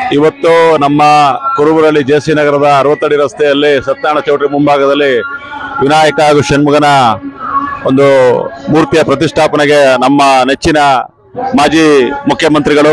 ಇವತ್ತು ನಮ್ಮ ಕುರುಬುರಳ್ಳಿ J C ನಗರದ ಅರವತ್ತಡಿ ರಸ್ತೆಯಲ್ಲಿ ಸತ್ಯನಾರಾಯಣ ಚೌಟ್ರಿ ಮುಂಭಾಗದಲ್ಲಿ ವಿನಾಯಕ ಹಾಗೂ ಷಣ್ಮುಗನ ಒಂದು ಮೂರ್ತಿಯ ಪ್ರತಿಷ್ಠಾಪನೆಗೆ ನಮ್ಮ ನೆಚ್ಚಿನ ಮಾಜಿ ಮುಖ್ಯಮಂತ್ರಿಗಳು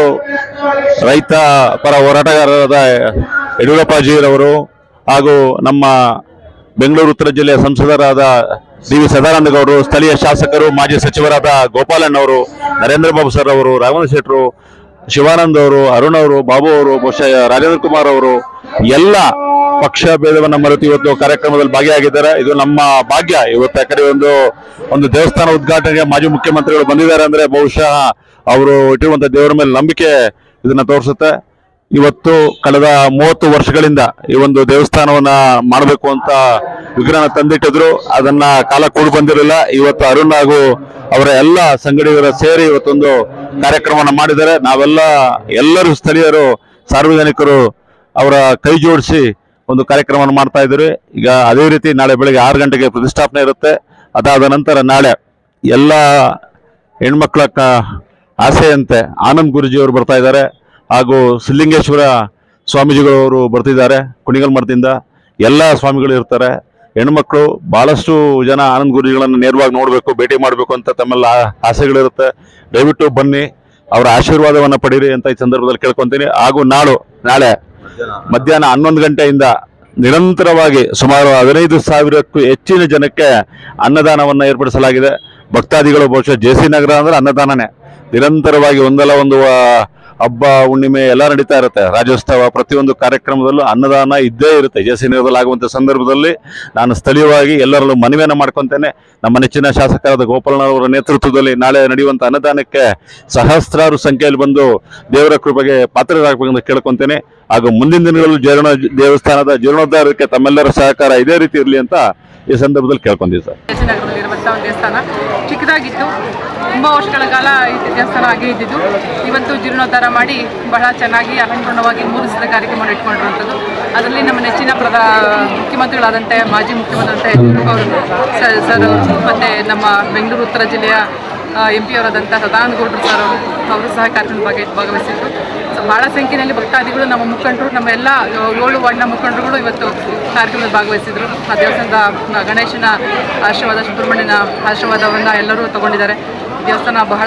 ರೈತ ಪರ ಹೋರಾಟಗಾರರಾದ ಯಡಿಯೂರಪ್ಪಾಜಿರವರು ಹಾಗೂ ನಮ್ಮ ಬೆಂಗಳೂರು ಉತ್ತರ ಜಿಲ್ಲೆಯ ಸಂಸದರಾದ ಡಿ ವಿ ಸದಾನಂದ ಗೌಡರು ಸ್ಥಳೀಯ ಶಾಸಕರು ಮಾಜಿ ಸಚಿವರಾದ ಗೋಪಾಲಣ್ಣ ಅವರು ನರೇಂದ್ರ ಬಾಬು ಸರ್ ಅವರು ರಾಘವೇಂದ್ರ ಶೆಟ್ಟರು ಶಿವಾನಂದ್ ಅವರು ಅರುಣ್ ಅವರು ಬಾಬು ಅವರು ಬಹುಶಃ ರಾಜೇಂದ್ರ ಕುಮಾರ್ ಅವರು ಎಲ್ಲ ಪಕ್ಷ ಭೇದವನ್ನ ಮರೆತು ಇವತ್ತು ಕಾರ್ಯಕ್ರಮದಲ್ಲಿ ಭಾಗಿಯಾಗಿದ್ದಾರೆ ಇದು ನಮ್ಮ ಭಾಗ್ಯ ಇವತ್ತು ಯಾಕಂದ್ರೆ ಒಂದು ಒಂದು ದೇವಸ್ಥಾನ ಉದ್ಘಾಟನೆಗೆ ಮಾಜಿ ಮುಖ್ಯಮಂತ್ರಿಗಳು ಬಂದಿದ್ದಾರೆ ಅಂದ್ರೆ ಬಹುಶಃ ಅವರು ಇಟ್ಟಿರುವಂತ ದೇವರ ಮೇಲೆ ನಂಬಿಕೆ ಇದನ್ನ ತೋರಿಸುತ್ತೆ ಇವತ್ತು ಕಳೆದ ಮೂವತ್ತು ವರ್ಷಗಳಿಂದ ಈ ಒಂದು ದೇವಸ್ಥಾನವನ್ನ ಮಾಡಬೇಕು ಅಂತ ವಿಗ್ರಹನ ತಂದಿಟ್ಟಿದ್ರು ಅದನ್ನ ಕಾಲ ಕೂಡಿ ಬಂದಿರಲಿಲ್ಲ ಇವತ್ತು ಅರುಣ್ ಹಾಗೂ ಅವರ ಎಲ್ಲ ಸಂಗಡಿಗರ ಸೇರಿ ಇವತ್ತೊಂದು ಕಾರ್ಯಕ್ರಮವನ್ನ ಮಾಡಿದ್ದಾರೆ ನಾವೆಲ್ಲ ಎಲ್ಲರೂ ಸ್ಥಳೀಯರು ಸಾರ್ವಜನಿಕರು ಅವರ ಕೈ ಜೋಡಿಸಿ ಒಂದು ಕಾರ್ಯಕ್ರಮವನ್ನು ಮಾಡ್ತಾ ಇದ್ದೀರಿ ಈಗ ಅದೇ ರೀತಿ ನಾಳೆ ಬೆಳಗ್ಗೆ ಆರು ಗಂಟೆಗೆ ಪ್ರತಿಷ್ಠಾಪನೆ ಇರುತ್ತೆ ಅದಾದ ನಂತರ ನಾಳೆ ಎಲ್ಲ ಹೆಣ್ಮಕ್ಳ ಕ- ಆಸೆಯಂತೆ ಆನಂದ್ ಗುರುಜಿ ಅವರು ಬರ್ತಾ ಇದ್ದಾರೆ ಹಾಗೂ ಸಿದ್ಲಿಂಗೇಶ್ವರ ಸ್ವಾಮೀಜಿಗಳವರು ಬರ್ತಿದ್ದಾರೆ ಕುಣಿಗಲ್ ಮಠದಿಂದ ಎಲ್ಲ ಸ್ವಾಮಿಗಳು ಇರ್ತಾರೆ ಹೆಣ್ಮಕ್ಳು ಬಹಳಷ್ಟು ಜನ ಆನಂದ್ ಗುರುಜಿಗಳನ್ನು ನೇರವಾಗಿ ನೋಡಬೇಕು ಭೇಟಿ ಮಾಡಬೇಕು ಅಂತ ತಮ್ಮೆಲ್ಲ ಆ- ಆಸೆಗಳಿರುತ್ತೆ ದಯವಿಟ್ಟು ಬನ್ನಿ ಅವರ ಆಶೀರ್ವಾದವನ್ನ ಪಡೀರಿ ಅಂತ ಈ ಸಂದರ್ಭದಲ್ಲಿ ಕೇಳ್ಕೊಂತೀನಿ ಹಾಗೂ ನಾಳು ನಾಳೆ ಮಧ್ಯಾಹ್ನ ಹನ್ನೊಂದು ಗಂಟೆಯಿಂದ ನಿರಂತರವಾಗಿ ಸುಮಾರು ಹದಿನೈದು ಸಾವಿರಕ್ಕೂ ಹೆಚ್ಚಿನ ಜನಕ್ಕೆ ಅನ್ನದಾನವನ್ನ ಏರ್ಪಡಿಸಲಾಗಿದೆ ಭಕ್ತಾದಿಗಳು ಬಹುಶಃ ಜೆ ಸಿ ನಗರ ಅಂದ್ರೆ ಅನ್ನದಾನನೇ ನಿರಂತರವಾಗಿ ಒಂದಲ್ಲ ಒಂದು ಆ, ಹಬ್ಬ ಹುಣ್ಣಿಮೆ ಎಲ್ಲ ನಡೀತಾ ಇರುತ್ತೆ ರಾಜ್ಯೋತ್ಸವ ಪ್ರತಿಯೊಂದು ಕಾರ್ಯಕ್ರಮದಲ್ಲೂ ಅನ್ನದಾನ ಇದ್ದೇ ಇರುತ್ತೆ ಜೆ ಸಿ ನಗರದಲ್ಲಿ ಆಗುವಂತ ಸಂದರ್ಭದಲ್ಲಿ ನಾನು ಸ್ಥಳೀಯವಾಗಿ ಎಲ್ಲರಲ್ಲೂ ಮನವಿಯನ್ನ ಮಾಡ್ಕೊಂತೇನೆ ನಮ್ಮ ನೆಚ್ಚಿನ ಶಾಸಕರಾದ ಗೋಪಾಲಣ್ಣ ಅವರ ನೇತೃತ್ವದಲ್ಲಿ ನಾಳೆ ನಡೆಯುವಂತ ಅನ್ನದಾನಕ್ಕೆ ಸಹಸ್ರಾರು ಸಂಖ್ಯೆಯಲ್ಲಿ ಬಂದು ದೇವರ ಕೃಪೆಗೆ ಪಾತ್ರರಾಗಬೇಕೆಂದು ಕೇಳ್ಕೊಂತೇನೆ ಹಾಗೂ ಮುಂದಿನ ದಿನಗಳಲ್ಲಿ ಜೀರ್ಣ ದೇವಸ್ಥಾನದ ಜೀರ್ಣೋದ್ಧಾರಕ್ಕೆ ತಮ್ಮೆಲ್ಲರ ಸಹಕಾರ ಇದೇ ರೀತಿ ಇರಲಿ ಅಂತ ಈ ಸಂದರ್ಭದಲ್ಲಿ ಕೇಳ್ಕೊಂತೀವಿ ಸರ್ ನಗರದಲ್ಲಿರುವಂಥ ಒಂದು ದೇವಸ್ಥಾನ ಚಿಕ್ಕದಾಗಿತ್ತು ತುಂಬ ವರ್ಷಗಳ ಕಾಲ ಈ ದೇವಸ್ಥಾನ ಆಗೇ ಇದ್ದಿದ್ದು ಇವತ್ತು ಜೀರ್ಣೋದ್ಧಾರ ಮಾಡಿ ಬಹಳ ಚೆನ್ನಾಗಿ ಅಲಂಕರಣವಾಗಿ ಮೂರು ದಿವಸದ ಕಾರ್ಯಕ್ರಮ ಇಟ್ಕೊಂಡಿರುವಂಥದ್ದು ಅದರಲ್ಲಿ ನಮ್ಮ ನೆಚ್ಚಿನ ಪ್ರಧಾ ಮುಖ್ಯಮಂತ್ರಿಗಳಾದಂತೆ ಮಾಜಿ ಮುಖ್ಯಮಂತ್ರಿ ಯಡಿಯೂರಪ್ಪ ಅವರು ಸರ್ ಸರ್ ಮತ್ತು ನಮ್ಮ ಬೆಂಗಳೂರು ಉತ್ತರ ಜಿಲ್ಲೆಯ ಎಂ ಪಿ ಅವರಾದಂಥ ಸದಾನಂದ ಗೌಡರು ಸರ್ ಅವರು ಅವರು ಸಹ ಕಾರ್ಯಕ್ರಮದ ಭಾಗ ಭಾಗವಹಿಸಿದ್ರು ಸೊ ಭಾಳ ಸಂಖ್ಯೆಯಲ್ಲಿ ಭಕ್ತಾದಿಗಳು ನಮ್ಮ ಮುಖಂಡರು ನಮ್ಮ ಎಲ್ಲ ಏಳು ವಾರ್ಡ್ನ ಮುಖಂಡರುಗಳು ಇವತ್ತು ಕಾರ್ಯಕ್ರಮದಲ್ಲಿ ಭಾಗವಹಿಸಿದ್ರು ಆ ದೇವಸ್ಥಾನದ ಗಣೇಶನ ಆಶೀರ್ವಾದ ಸುಬ್ರಹ್ಮಣ್ಯನ ಆಶೀರ್ವಾದವನ್ನು ಎಲ್ಲರೂ ತಗೊಂಡಿದ್ದಾರೆ ಈ ದೇವಸ್ಥಾನ ಬಹಳ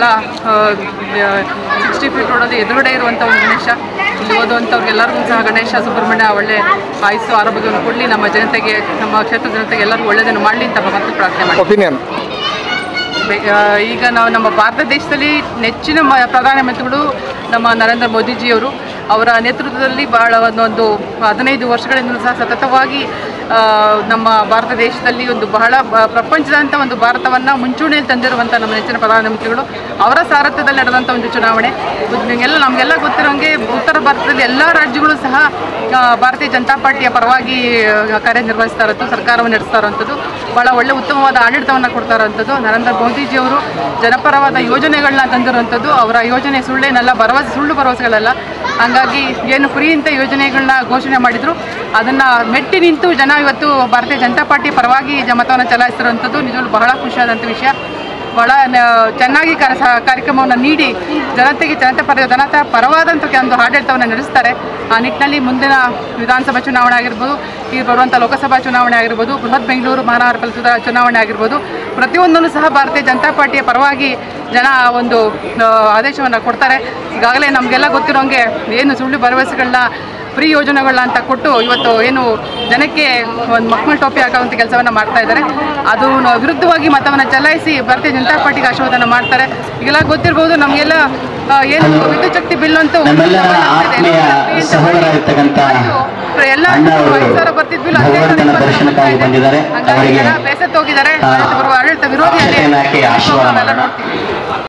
ಸಿಕ್ಸ್ಟಿ ಫೀಟ್ ರೋಡಲ್ಲಿ ಎದುರುಗಡೆ ಇರುವಂಥ ಒಂದು ಗಣೇಶ ಇಲ್ಲಿ ಓದುವಂಥವ್ರಿಗೆ ಎಲ್ಲರಿಗೂ ಸಹ ಗಣೇಶ ಸುಬ್ರಹ್ಮಣ್ಯ ಒಳ್ಳೆ ಆಯುಸ್ಸು ಆರೋಗ್ಯವನ್ನು ಕೊಡಲಿ ನಮ್ಮ ಜನತೆಗೆ ನಮ್ಮ ಕ್ಷೇತ್ರದ ಜನತೆಗೆ ಎಲ್ಲರಿಗೂ ಒಳ್ಳೆಯದನ್ನು ಮಾಡಲಿ ಅಂತ ಭಗವಂತ ಪ್ರಾರ್ಥನೆ ಮಾಡಿ ಒಪಿನಿಯನ್ ಬೆ- ಆ, ಈಗ ನಾವು ನಮ್ಮ ಭಾರತ ದೇಶದಲ್ಲಿ ನೆಚ್ಚಿನ ಮ ಪ್ರಧಾನಮಂತ್ರಿಗಳು ನಮ್ಮ ನರೇಂದ್ರ ಮೋದಿಜಿಯವರು ಅವರ ನೇತೃತ್ವದಲ್ಲಿ ಬಹಳ ಒಂದೊಂದು ಹದಿನೈದು ವರ್ಷಗಳಿಂದಲೂ ಸಹ ಸತತವಾಗಿ ಆ, ನಮ್ಮ ಭಾರತ ದೇಶದಲ್ಲಿ ಒಂದು ಬಹಳ ಬ- ಪ್ರಪಂಚದಂಥ ಒಂದು ಭಾರತವನ್ನು ಮುಂಚೂಣಿಯಲ್ಲಿ ತಂದಿರುವಂಥ ನಮ್ಮ ನೆಚ್ಚಿನ ಪ್ರಧಾನಮಂತ್ರಿಗಳು ಅವರ ಸಾರಥ್ಯದಲ್ಲಿ ನಡೆದಂಥ ಒಂದು ಚುನಾವಣೆ ನಿಮಗೆಲ್ಲ ನಮಗೆಲ್ಲ ಗೊತ್ತಿರೋಂಗೆ ಉತ್ತರ ಭಾರತದಲ್ಲಿ ಎಲ್ಲ ರಾಜ್ಯಗಳು ಸಹ ಆ, ಭಾರತೀಯ ಜನತಾ ಪಾರ್ಟಿಯ ಪರವಾಗಿ ಆ, ಕಾರ್ಯನಿರ್ವಹಿಸ್ತಾ ಇರೋದು ಸರ್ಕಾರವನ್ನು ನಡೆಸ್ತಾ ಇರೋಂಥದ್ದು ಭಾಳ ಒಳ್ಳೆ ಉತ್ತಮವಾದ ಆಡಳಿತವನ್ನು ಕೊಡ್ತಾ ಇರೋಂಥದ್ದು ನರೇಂದ್ರ ಮೋದಿಜಿಯವರು ಜನಪರವಾದ ಯೋಜನೆಗಳನ್ನ ತಂದಿರುವಂಥದ್ದು ಅವರ ಯೋಜನೆ ಸುಳ್ಳೇನಲ್ಲ ಭರವಸೆ ಸುಳ್ಳು ಭರವಸೆಗಳಲ್ಲ ಹಂಗಾಗಿ ಏನು ಫ್ರೀ ಅಂತ ಯೋಜನೆಗಳನ್ನ ಘೋಷಣೆ ಮಾಡಿದ್ರು ಅದನ್ನು ಮೆಟ್ಟಿ ನಿಂತು ಜನ ಇವತ್ತು ಭಾರತೀಯ ಜನತಾ ಪಾರ್ಟಿ ಪರವಾಗಿ ಜ ಮತವನ್ನು ಚಲಾಯಿಸ್ತಿರುವಂಥದ್ದು ನಿಜವಾಗ್ಲೂ ಬಹಳ ಖುಷಿಯಾದಂಥ ವಿಷಯ ಭಾಳ ನ- ಚೆನ್ನಾಗಿ ಕ- ಸ- ಕಾರ್ಯಕ್ರಮವನ್ನು ನೀಡಿ ಜನತೆಗೆ ಜನತೆ ಪರ ಜನತಾ ಪರವಾದಂಥ ಒಂದು ಆಡಳಿತವನ್ನು ನಡೆಸ್ತಾರೆ ಆ ನಿಟ್ಟಿನಲ್ಲಿ ಮುಂದಿನ ವಿಧಾನಸಭಾ ಚುನಾವಣೆ ಆಗಿರ್ಬೋದು ಈಗ ಬರುವಂಥ ಲೋಕಸಭಾ ಚುನಾವಣೆ ಆಗಿರ್ಬೋದು ಬೃಹತ್ ಬೆಂಗಳೂರು ಮಹಾನಗರ ಪಾಲಿಕೆ ಚುನಾವಣೆ ಆಗಿರ್ಬೋದು ಪ್ರತಿಯೊಂದನ್ನು ಸಹ ಭಾರತೀಯ ಜನತಾ ಪಾರ್ಟಿಯ ಪರವಾಗಿ ಜನ ಒಂದು ಆದೇಶವನ್ನು ಕೊಡ್ತಾರೆ ಈಗಾಗಲೇ ನಮಗೆಲ್ಲ ಗೊತ್ತಿರೋಂಗೆ ಏನು ಸುಳ್ಳು ಭರವಸೆಗಳನ್ನ ಫ್ರೀ ಯೋಜನೆಗಳನ್ನ ಅಂತ ಕೊಟ್ಟು ಇವತ್ತು ಏನು ಜನಕ್ಕೆ ಒಂದು ಮಕ್ಕಳ ಟೋಪಿ ಹಾಕುವಂಥ ಕೆಲಸವನ್ನು ಮಾಡ್ತಾ ಇದ್ದಾರೆ ಅದು ವಿರುದ್ಧವಾಗಿ ಮತವನ್ನು ಚಲಾಯಿಸಿ ಭಾರತೀಯ ಜನತಾ ಪಾರ್ಟಿಗೆ ಆಶೀರ್ವಾದನ ಮಾಡ್ತಾರೆ ಈಗೆಲ್ಲ ಗೊತ್ತಿರ್ಬೋದು ನಮಗೆಲ್ಲ ಆ, ಏನು ವಿದ್ಯುತ್ ಶಕ್ತಿ ಬಿಲ್ ಅಂತೂ ನಮ್ಮೆಲ್ಲರ ಆತ್ಮೀಯ ಸಹೋದರರಾಗಿರ್ತಕ್ಕಂಥ ಎಲ್ಲ ಅಣ್ಣ ಅವರು ಐದು ಸಾವಿರ ಬರ್ತಿದ್ ಬಿಲ್ ಹದಿನೈದು ಸಾವಿರ ಭಗವಂತನ ಇಪ್ಪತ್ತು ದರ್ಶನಕ್ಕಾಗಿ ಇದೆ. ಬಂದಿದ್ದಾರೆ ಹಂಗಾಗಿ ಅವರಿಗೆ ಜನ ಬೇಸತ್ತು ಹೋಗಿದ್ದಾರೆ ಆ, ಆಡಳಿತ ಬರುವ ಆಡಳಿತ ವಿರೋಧಿ ಅಲೆ ಆಶೀರ್ವಾದ ಹಾಕಿ ಆಶೀರ್ವಾದ ಮಾಡೋಣ. ನೋಡ್ತೀವಿ